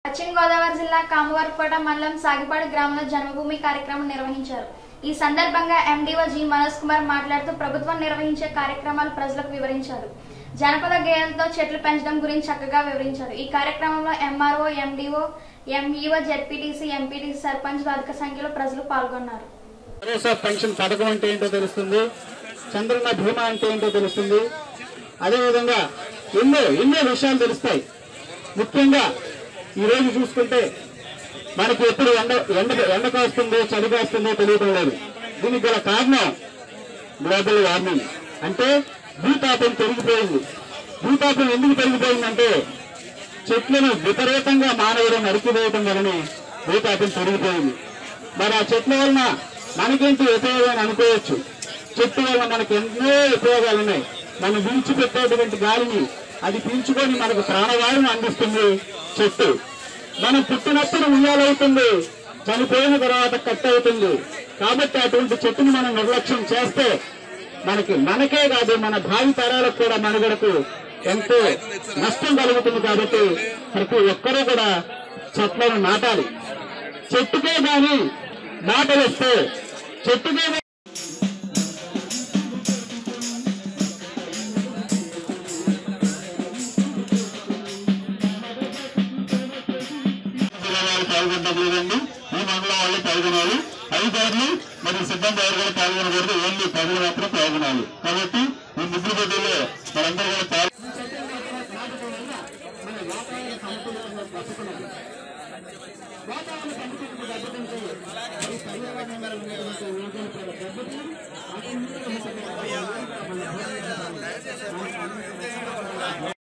పశ్చిమ గోదావరి జిల్లా కామవారిపేట మండలం సాగిపాడు గ్రామంలో జన్మభూమి కార్యక్రమం నిర్వహించారు ఈ సందర్భంగా ఎండీఓ జి మనోజ్ కుమార్ మాట్లాడుతూ ప్రభుత్వం నిర్వహించే కార్యక్రమాలు ప్రజలకు వివరించారు జనపద గేయాలతో చెట్లు పెంచడం గురించి చక్కగా వివరించారు ఈ కార్యక్రమంలో MRO MDO MEO ZPTC MPTC sarpanch అధిక సంఖ్యలో ప్రజలు పాల్గొన్నారు భరోసా పెన్షన్ పథకం అంటే ఏంటో తెలుస్తుంది చంద్రన్న భీమా అంటే ఏంటో తెలుస్తుంది అదేవిధంగా ఎన్నో ఎన్నో విషయాలు తెలుస్తాయి ముఖ్యంగా ఈ రోజు చూసుకుంటే మనకి ఎప్పుడు ఎండ ఎండ ఎండ కాస్తుందో చలి కాస్తుందో తెలియడం లేదు దీనికి గల కారణం గ్లోబల్ వార్మింగ్ అంటే భూతాపం పెరిగిపోయింది భూతాపం ఎందుకు పెరిగిపోయిందంటే చెట్లను విపరీతంగా మానవుడు నరికివేయటం వలన భూతాపం పెరిగిపోయింది మరి ఆ చెట్ల వలన మనకేంటి ఉపయోగం అని అనుకోవచ్చు చెట్టు వల్ల మనకు ఎన్నో ఉపయోగాలు ఉన్నాయి మనం విడిచిపెట్టేటువంటి గాలిని అది పీల్చుకొని మనకు ప్రాణవాయువుని అందిస్తుంది చెట్టు మనం పుట్టినప్పుడు ఉయ్యాలవుతుంది చనిపోయిన తర్వాత కట్ అవుతుంది కాబట్టి అటువంటి చెట్టుని మనం నిర్లక్ష్యం చేస్తే మనకి మనకే కాదు మన భావి తరాలకు కూడా మనుగడకు ఎంతో నష్టం కలుగుతుంది కాబట్టి ప్రతి ఒక్కరూ కూడా చెట్లను నాటాలి చెట్టుకే గాని నాటలు వస్తే చెట్టుకే గాని వాళ్ళు పాల్గొంటలేదండి ఈ మండలం వాళ్ళు పాల్గొనాలి అధికారులు మరియు సిబ్బంది ఎవరు కూడా పాల్గొనకూడదు ఓన్లీ ప్రజలు మాత్రం పాల్గొనాలి కాబట్టి ఈ ముగ్గురు గదుల్లో మనందరూ కూడా పాల్గొ వాతావరణ సమతుల్యత దెబ్బతింటే ఈ పర్యావరణ